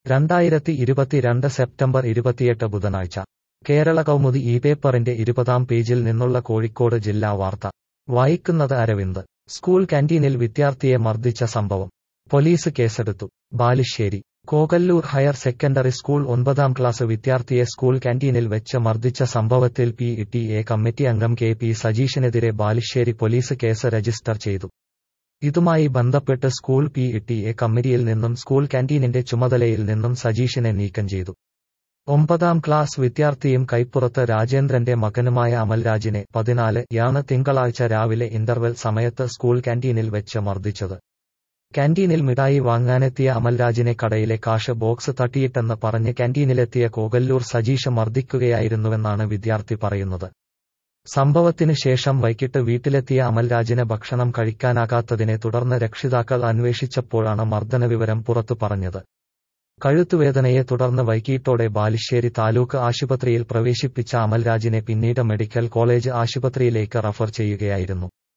രണ്ടായിരത്തി ഇരുപത്തിരണ്ട് സെപ്റ്റംബർ ഇരുപത്തിയെട്ട് ബുധനാഴ്ച കേരള കൗമുദി ഈ പേപ്പറിന്റെ ഇരുപതാം പേജിൽ നിന്നുള്ള കോഴിക്കോട് ജില്ലാ വാർത്ത വായിക്കുന്നത് അരവിന്ദ് സ്കൂൾ കാന്റീനിൽ വിദ്യാർത്ഥിയെ മർദ്ദിച്ച സംഭവം പോലീസ് കേസെടുത്തു Balussery Kokallur higher secondary school ഒൻപതാം ക്ലാസ് വിദ്യാർത്ഥിയെ സ്കൂൾ കാന്റീനിൽ വെച്ച് മർദ്ദിച്ച സംഭവത്തിൽ പി ടി എ കമ്മിറ്റി അംഗം കെ പി സജീഷിനെതിരെ ബാലുശ്ശേരി പോലീസ് കേസ് രജിസ്റ്റർ ചെയ്തു ഇതുമായി ബന്ധപ്പെട്ട് സ്കൂൾ പി ടി എ കമ്മിറ്റിയിൽ നിന്നും സ്കൂൾ കാന്റീനിന്റെ ചുമതലയിൽ നിന്നും സജീഷിനെ നീക്കം ചെയ്തു ഒമ്പതാം ക്ലാസ് വിദ്യാർത്ഥിയും കൈപ്പുറത്ത് രാജേന്ദ്രന്റെ മകനുമായ അമൽരാജിനെ പതിനാല് യാണ് തിങ്കളാഴ്ച രാവിലെ ഇന്റർവെൽ സമയത്ത് സ്കൂൾ കാന്റീനിൽ വെച്ച് മർദ്ദിച്ചത് കാന്റീനിൽ മിഠായി വാങ്ങാനെത്തിയ അമൽരാജിനെ കടയിലെ കാഷ് ബോക്സ് തട്ടിയിട്ടെന്ന് പറഞ്ഞ് കാന്റീനിലെത്തിയ കോകല്ലൂർ സജീഷ് മർദ്ദിക്കുകയായിരുന്നുവെന്നാണ് വിദ്യാർത്ഥി പറയുന്നത് സംഭവത്തിന് ശേഷം വൈകിട്ട് വീട്ടിലെത്തിയ അമൽരാജിന് ഭക്ഷണം കഴിക്കാനാകാത്തതിനെ തുടർന്ന് രക്ഷിതാക്കൾ അന്വേഷിച്ചപ്പോഴാണ് മർദ്ദന വിവരം പുറത്തു പറഞ്ഞത് കഴുത്തുവേദനയെ തുടർന്ന് വൈകിട്ടോടെ ബാലുശ്ശേരി താലൂക്ക് ആശുപത്രിയിൽ പ്രവേശിപ്പിച്ച അമൽരാജിനെ പിന്നീട് മെഡിക്കൽ കോളേജ് ആശുപത്രിയിലേക്ക് റഫർ ചെയ്യുകയായിരുന്നു